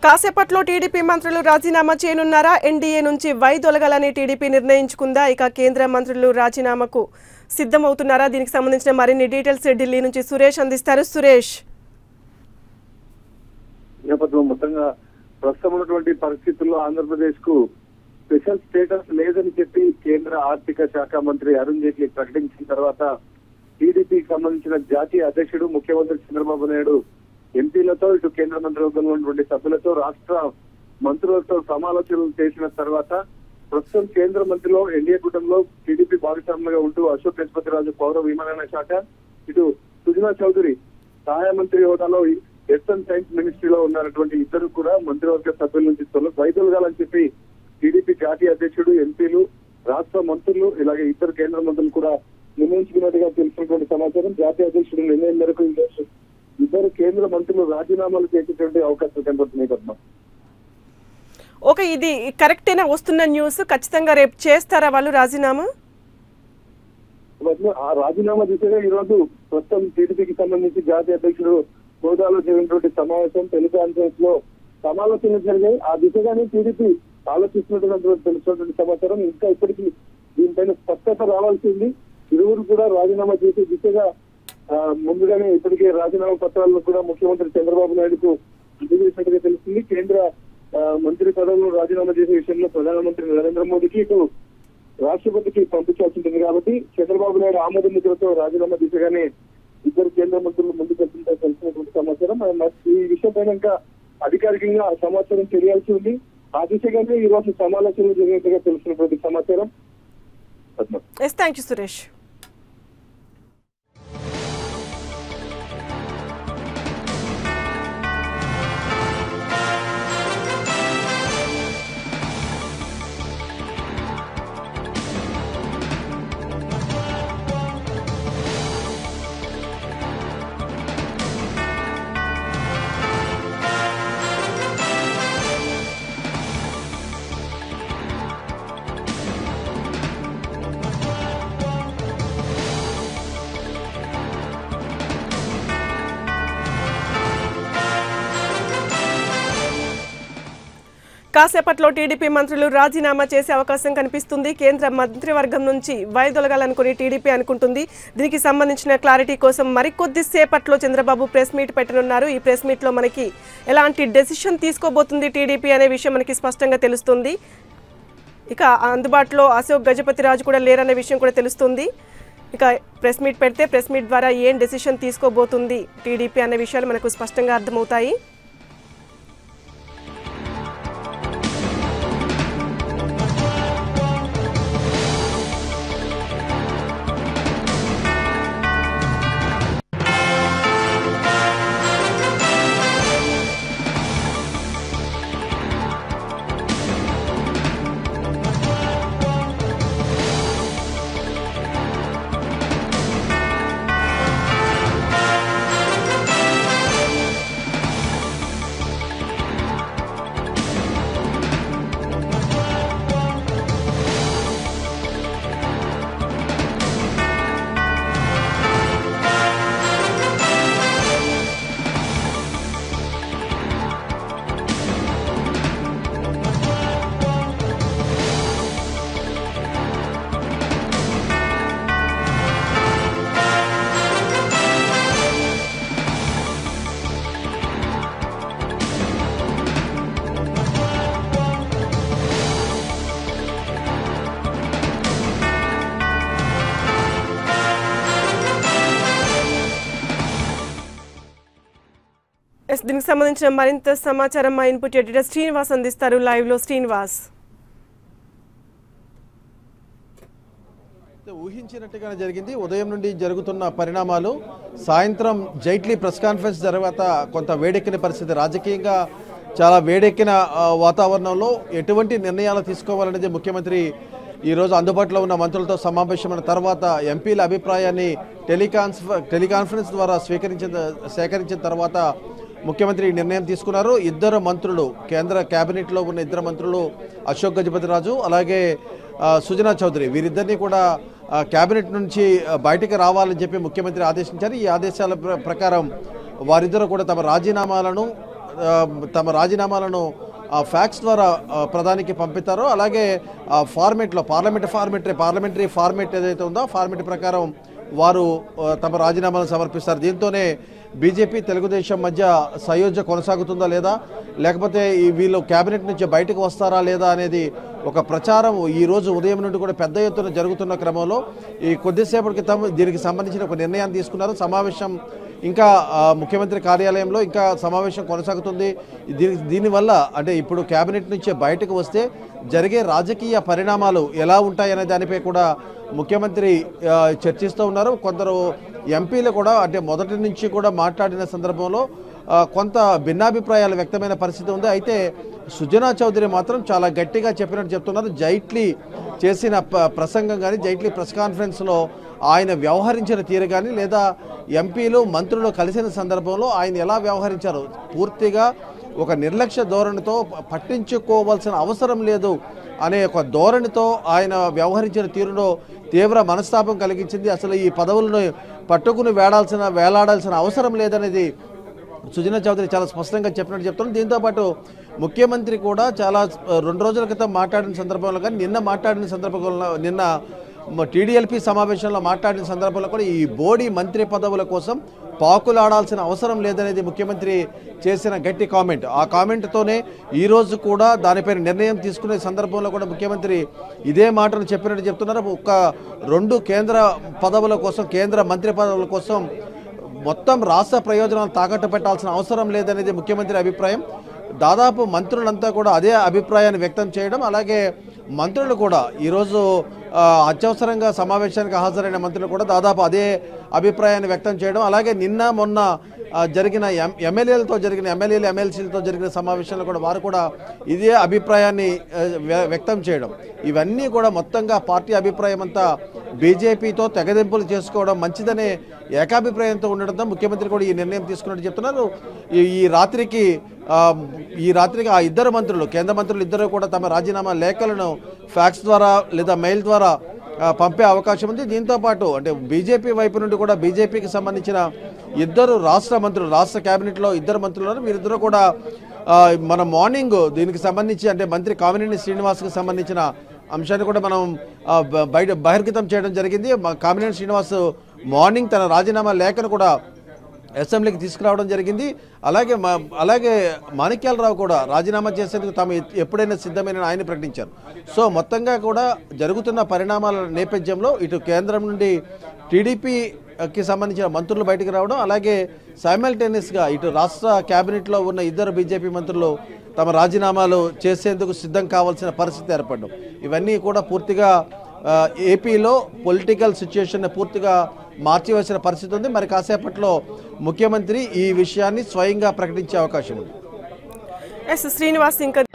కాసేపట్లో టీడీపీ మంత్రులు రాజీనామా చేయనున్నారా ఎన్డీఏ నుంచి వైదొలగాలని టీడీపీ నిర్ణయించుకుందా ఇక కేంద్ర మంత్రులు రాజీనామాకు సిద్ధమవుతున్నారా దీనికి సంబంధించిన మరిన్ని డీటెయిల్స్ ఢిల్లీ నుంచి సురేష్ అందిస్తారు సురేష్ నేపథ్యంలో మొత్తంగా ప్రస్తుతం ఉన్నటువంటి పరిస్థితుల్లో ఆంధ్రప్రదేశ్ కు స్పెషల్ స్టేటస్ లేదని చెప్పి కేంద్ర ఆర్థిక శాఖ మంత్రి అరుణ్ జైట్లీ ప్రకటించిన తర్వాత టీడీపీకి సంబంధించిన జాతీయ అధ్యక్షుడు ముఖ్యమంత్రి చంద్రబాబు నాయుడు ఎంపీలతో ఇటు కేంద్ర మంత్రివర్గంలో ఉన్నటువంటి సభ్యులతో రాష్ట్ర మంత్రులతో సమాలోచనలు చేసిన తర్వాత ప్రస్తుతం కేంద్ర మంత్రిలో ఎన్డీఏ కూటమిలో టీడీపీ భాగస్వాములుగా ఉంటూ అశోక్ గజపతిరాజు పౌర విమానయాన శాఖ ఇటు సుజనా చౌదరి సహాయ మంత్రి హోదాలో ఎర్త్ అండ్ సైన్స్ మినిస్ట్రీలో ఉన్నటువంటి ఇద్దరు కూడా మంత్రివర్గ సభ్యుల నుంచి తొల- వైదొలగాలని చెప్పి టీడీపీ జాతీయ అధ్యక్షుడు ఎంపీలు రాష్ట్ర మంత్రులు ఇలాగే ఇద్దరు కేంద్ర మంత్రులు కూడా నిర్ణయించుకున్నట్టుగా తెలిసినటువంటి సమాచారం జాతీయ అధ్యక్షుడు నిర్ణయం మేరకు ఈ రోజు ఇద్దరు కేంద్ర మంత్రులు రాజీనామాలు చేసేటువంటి అవకాశాలు కనబడుతున్నాయి పద్మ ఓకే ఇది కరెక్టేనా వస్తున్న న్యూస్ ఖచ్చితంగా రేపు చేస్తారా వాళ్ళు రాజీనామా పద్మ, ఆ రాజీనామా దిశగా ఈ రోజు ప్రస్తుతం టీడీపీకి సంబంధించి జాతీయ అధ్యక్షుడు హోదాలో జరిగినటువంటి సమావేశం టెలికాన్ఫరెన్స్ లో సమాలోచనలు జరిగాయి ఆ దిశగానే టీడీపీ ఆలోచిస్తున్నటువంటి తెలిసినటువంటి సమాచారం ఇంకా ఇప్పటికీ దీనిపైన స్పష్టత రావాల్సింది ఇరువురు కూడా రాజీనామా చేసే దిశగా ఆ, ముందుగానే ఇప్పటికే రాజీనామా పత్రాలను కూడా ముఖ్యమంత్రి చంద్రబాబు నాయుడుకు అందజేసినట్టుగా తెలుస్తుంది కేంద్ర ఆ, మంత్రి పదవులను రాజీనామా చేసే విషయంలో ప్రధానమంత్రి నరేంద్ర మోదీకి ఇటు రాష్ట్రపతికి పంపించాల్సి ఉంటుంది కాబట్టి చంద్రబాబు నాయుడు ఆమోద ముద్రతో రాజీనామా దిశగానే ఇద్దరు కేంద్ర మంత్రులు ముందుకు వెళ్తుంటే తెలిసినటువంటి సమాచారం మరి మరి ఈ విషయం పైన ఇంకా అధికారికంగా సమాచారం తెలియాల్సి ఉంది ఆ దిశగానే ఈ రోజు సమాలోచనలు జరిగినట్టుగా తెలిసినటువంటి సమాచారం Padma yes thank you Suresh కాసేపట్లో టీడీపీ మంత్రులు రాజీనామా చేసే అవకాశం కనిపిస్తుంది కేంద్ర మంత్రివర్గం నుంచి వైదొలగాలనుకుని టీడీపీ అనుకుంటుంది దీనికి సంబంధించిన క్లారిటీ కోసం మరికొద్ది సేపట్లో చంద్రబాబు ప్రెస్ మీట్ పెట్టనున్నారు ఈ ప్రెస్ మీట్లో మనకి ఎలాంటి డెసిషన్ తీసుకోబోతుంది టీడీపీ అనే విషయం మనకి స్పష్టంగా తెలుస్తుంది ఇక అందుబాటులో అశోక్ గజపతి రాజు కూడా లేరనే విషయం కూడా తెలుస్తుంది ఇక ప్రెస్ మీట్ పెడితే ప్రెస్ మీట్ ద్వారా ఏం డెసిషన్ తీసుకోబోతుంది టీడీపీ అనే విషయాలు మనకు స్పష్టంగా అర్థమవుతాయి ఎస్ దీనికి సంబంధించిన మరింత సమాచారం మా ఇన్పుట్ ఎడిటర్ శ్రీనివాస్ అందిస్తారు లైవ్లో శ్రీనివాస్ అయితే ఊహించినట్టుగానే జరిగింది ఉదయం నుండి జరుగుతున్న పరిణామాలు సాయంత్రం జైట్లీ ప్రెస్ కాన్ఫరెన్స్ తర్వాత కొంత వేడెక్కిన పరిస్థితి రాజకీయంగా చాలా వేడెక్కిన ఆ, వాతావరణంలో ఎటువంటి నిర్ణయాలు తీసుకోవాలనేది ముఖ్యమంత్రి ఈరోజు అందుబాటులో ఉన్న మంత్రులతో సమావేశమైన తర్వాత ఎంపీల అభిప్రాయాన్ని టెలికాన్ఫ టెలికాన్ఫరెన్స్ ద్వారా స్వీకరించిన సేకరించిన తర్వాత ముఖ్యమంత్రి ఈ నిర్ణయం తీసుకున్నారు ఇద్దరు మంత్రులు కేంద్ర కేబినెట్లో ఉన్న ఇద్దరు మంత్రులు అశోక్ గజపతిరాజు అలాగే ఆ, సుజనా చౌదరి వీరిద్దరిని కూడా ఆ, కేబినెట్ నుంచి ఆ, బయటికి రావాలని చెప్పి ముఖ్యమంత్రి ఆదేశించారు ఈ ఆదేశాల ప్ర- ప్రకారం వారిద్దరూ కూడా తమ రాజీనామాలను ఆ, తమ రాజీనామాలను ఆ ఫ్యాక్స్ ద్వారా ఆ, ప్రధానికి పంపిస్తారో అలాగే ఆ ఫార్మేట్లో పార్లమెంట్ ఫార్మేటరీ పార్లమెంటరీ ఫార్మేట్ ఏదైతే ఉందో ఆ ఫార్మేట్ ప్రకారం వారు ఆ, తమ రాజీనామాలను సమర్పిస్తారు దీంతోనే బీజేపీ తెలుగుదేశం మధ్య సయోధ్య కొనసాగుతుందా లేదా లేకపోతే ఈ వీళ్ళు కేబినెట్ నుంచి బయటకు వస్తారా లేదా అనేది ఒక ప్రచారం ఈ రోజు ఉదయం నుండి కూడా పెద్ద ఎత్తున జరుగుతున్న క్రమంలో ఈ కొద్దిసేపటి క్రితం దీనికి సంబంధించిన ఒక నిర్ణయాన్ని తీసుకున్నారు సమావేశం ఇంకా ఆ, ముఖ్యమంత్రి కార్యాలయంలో ఇంకా సమావేశం కొనసాగుతుంది దీని దీనివల్ల అంటే ఇప్పుడు కేబినెట్ నుంచి బయటకు వస్తే జరిగే రాజకీయ పరిణామాలు ఎలా ఉంటాయనే దానిపై కూడా ముఖ్యమంత్రి ఆ, చర్చిస్తూ ఉన్నారు కొందరు ఎంపీలు కూడా అంటే మొదటి నుంచి కూడా మాట్లాడిన సందర్భంలో ఆ, కొంత భిన్నాభిప్రాయాలు వ్యక్తమైన పరిస్థితి ఉంది అయితే సుజనా చౌదరి మాత్రం చాలా గట్టిగా చెప్పినట్టు చెప్తున్నారు జైట్లీ చేసిన ప- ప్రసంగం కానీ జైట్లీ ప్రెస్ కాన్ఫరెన్స్లో ఆయన వ్యవహరించిన తీరు కానీ లేదా ఎంపీలు మంత్రులు కలిసిన సందర్భంలో ఆయన ఎలా వ్యవహరించారు పూర్తిగా ఒక నిర్లక్ష్య ధోరణితో ప- పట్టించుకోవాల్సిన అవసరం లేదు అనే ఒక ధోరణితో ఆయన వ్యవహరించిన తీరులో తీవ్ర మనస్తాపం కలిగించింది అసలు ఈ పదవులను పట్టుకుని వేడాల్సిన వేలాడాల్సిన అవసరం లేదనేది సుజనా చౌదరి చాలా స్పష్టంగా చెప్పినట్టు చెప్తున్నారు దీంతోపాటు ముఖ్యమంత్రి కూడా చాలా ఆ, రెండు రోజుల క్రితం మాట్లాడిన సందర్భంలో కానీ నిన్న మాట్లాడిన సందర్భంలో నిన్న టీడీఎల్పీ సమావేశంలో మాట్లాడిన సందర్భంలో కూడా ఈ బోడీ మంత్రి పదవుల కోసం పాకులాడాల్సిన అవసరం లేదనేది ముఖ్యమంత్రి చేసిన గట్టి కామెంట్ ఆ కామెంట్తోనే ఈ రోజు కూడా దానిపైన నిర్ణయం తీసుకునే సందర్భంలో కూడా ముఖ్యమంత్రి ఇదే మాటను చెప్పినట్టు చెప్తున్నారు ఒక్క రెండు కేంద్ర పదవుల కోసం కేంద్ర మంత్రి పదవుల కోసం మొత్తం రాష్ట్ర ప్రయోజనాలు తాకట్టు పెట్టాల్సిన అవసరం లేదనేది ముఖ్యమంత్రి అభిప్రాయం దాదాపు మంత్రులంతా కూడా అదే అభిప్రాయాన్ని వ్యక్తం చేయడం అలాగే మంత్రులు కూడా ఈరోజు ఆ, అత్యవసరంగా సమావేశానికి హాజరైన మంత్రులు కూడా దాదాపు అదే అభిప్రాయాన్ని వ్యక్తం చేయడం అలాగే నిన్న మొన్న ఆ, జరిగిన ఎం ఎమ్మెల్యేలతో జరిగిన ఎమ్మెల్యేలు ఎమ్మెల్సీలతో జరిగిన సమావేశంలో కూడా వారు కూడా ఇదే అభిప్రాయాన్ని ఆ, వ్య- వ్యక్తం చేయడం ఇవన్నీ కూడా మొత్తంగా పార్టీ అభిప్రాయం అంతా బీజేపీతో తెగదెంపులు చేసుకోవడం మంచిదనే ఏకాభిప్రాయంతో ఉండడంతో ముఖ్యమంత్రి కూడా ఈ నిర్ణయం తీసుకున్నట్టు చెప్తున్నారు ఈ ఈ రాత్రికి ఆ, ఈ రాత్రికి ఆ ఇద్దరు మంత్రులు కేంద్ర మంత్రులు ఇద్దరు కూడా తమ రాజీనామా లేఖలను ఫ్యాక్స్ ద్వారా లేదా మెయిల్ ద్వారా ఆ, పంపే అవకాశం ఉంది దీంతో పాటు అంటే బీజేపీ వైపు నుండి కూడా బీజేపీకి సంబంధించిన ఇద్దరు రాష్ట్ర మంత్రులు రాష్ట్ర కేబినెట్లో ఇద్దరు మంత్రులు ఉన్నారు వీరిద్దరూ కూడా ఆ, మన మార్నింగ్ దీనికి సంబంధించి అంటే మంత్రి కామినేని శ్రీనివాస్కి సంబంధించిన అంశాన్ని కూడా మనం ఆ, బ- బయట బహిర్గతం చేయడం జరిగింది మా కామినేని శ్రీనివాస్ మార్నింగ్ తన రాజీనామా లేఖను కూడా అసెంబ్లీకి తీసుకురావడం జరిగింది అలాగే మా అలాగే మాణిక్యాలరావు కూడా రాజీనామా చేసేందుకు తాము ఎ- ఎప్పుడైనా సిద్ధమైన ఆయన ప్రకటించారు సో మొత్తంగా కూడా జరుగుతున్న పరిణామాల నేపథ్యంలో ఇటు కేంద్రం నుండి టీడీపీకి సంబంధించిన మంత్రులు బయటకు రావడం అలాగే సైమల్టేనియస్గా ఇటు రాష్ట్ర కేబినెట్లో ఉన్న ఇద్దరు బీజేపీ మంత్రులు తమ రాజీనామాలు చేసేందుకు సిద్ధం కావాల్సిన పరిస్థితి ఏర్పడడం ఇవన్నీ కూడా పూర్తిగా ఆ, ఏపీలో పొలిటికల్ సిచ్యుయేషన్ పూర్తిగా మార్చివేసిన పరిస్థితి ఉంది మరి కాసేపట్లో ముఖ్యమంత్రి ఈ విషయాన్ని స్వయంగా ప్రకటించే అవకాశం ఉంది ఎస్ శ్రీనివాస్ ఇంకా